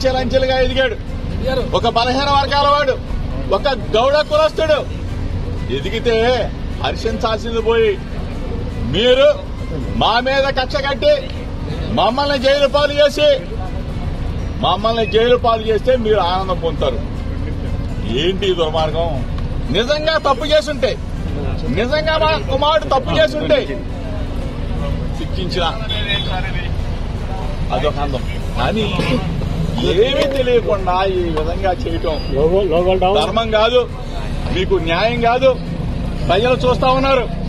అంచెలంచెలుగా ఎదిగాడు ఒక బలహీన వర్గాల వాడు ఒక గౌడ కులస్తుడు ఎదిగితే హర్షించాల్సింది పోయి మీరు మా మీద కక్ష కట్టి మమ్మల్ని జైలు పాలు చేసి మమ్మల్ని జైలు పాలు చేస్తే మీరు ఆనందం పొందుతారు ఏంటి ఈ దుర్మార్గం నిజంగా తప్పు చేసుంటే నిజంగా మా కుమారుడు తప్పు చేసుంటే శిక్షించిన అదొక అందం కానీ ఏమీ తెలియకుండా ఈ విధంగా చేయటం లోగో లోగోలు డౌన్ ధర్మం కాదు మీకు న్యాయం కాదు ప్రజలు చూస్తా ఉన్నారు